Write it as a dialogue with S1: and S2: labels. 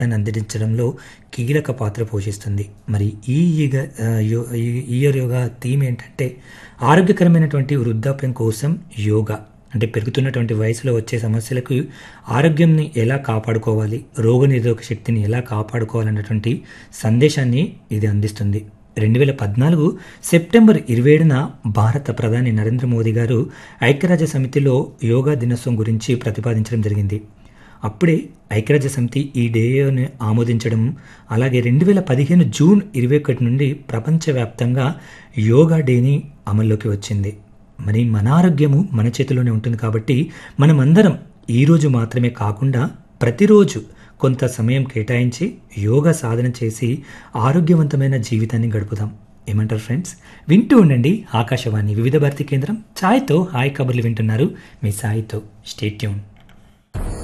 S1: అని అందించడంలో కీలక పాత్ర పోషిస్తుంది మరి ఈ యుగ ఆ, యో- ఈ ఇయర్ యోగా థీమ్ ఏంటంటే ఆరోగ్యకరమైనటువంటి వృద్ధాప్యం కోసం యోగా అంటే పెరుగుతున్నటువంటి వయసులో వచ్చే సమస్యలకు ఆరోగ్యంని ఎలా కాపాడుకోవాలి రోగనిరోధక శక్తిని ఎలా కాపాడుకోవాలన్నటువంటి సందేశాన్ని ఇది అందిస్తుంది రెండు వేల పద్నాలుగు సెప్టెంబర్ ఇరవై ఏడున భారత ప్రధాని నరేంద్ర మోదీ గారు ఐక్యరాజ్య సమితిలో యోగా దినోత్సవం గురించి ప్రతిపాదించడం జరిగింది అప్పుడే ఐక్యరాజ్య సమితి ఈ డేని ఆమోదించడం అలాగే రెండు వేల పదిహేను జూన్ ఇరవై ఒకటి నుండి ప్రపంచవ్యాప్తంగా యోగా డేని అమల్లోకి వచ్చింది మరి మన ఆరోగ్యము మన చేతిలోనే ఉంటుంది కాబట్టి మనమందరం ఈరోజు మాత్రమే కాకుండా ప్రతిరోజు కొంత సమయం కేటాయించి యోగా సాధన చేసి ఆరోగ్యవంతమైన జీవితాన్ని గడుపుదాం ఏమంటారు ఫ్రెండ్స్ వింటూ ఉండండి ఆకాశవాణి వివిధ భారతి కేంద్రం ఛాయ్తో హాయ్ కబుర్లు వింటున్నారు మీ సాయితో స్టేట్యూన్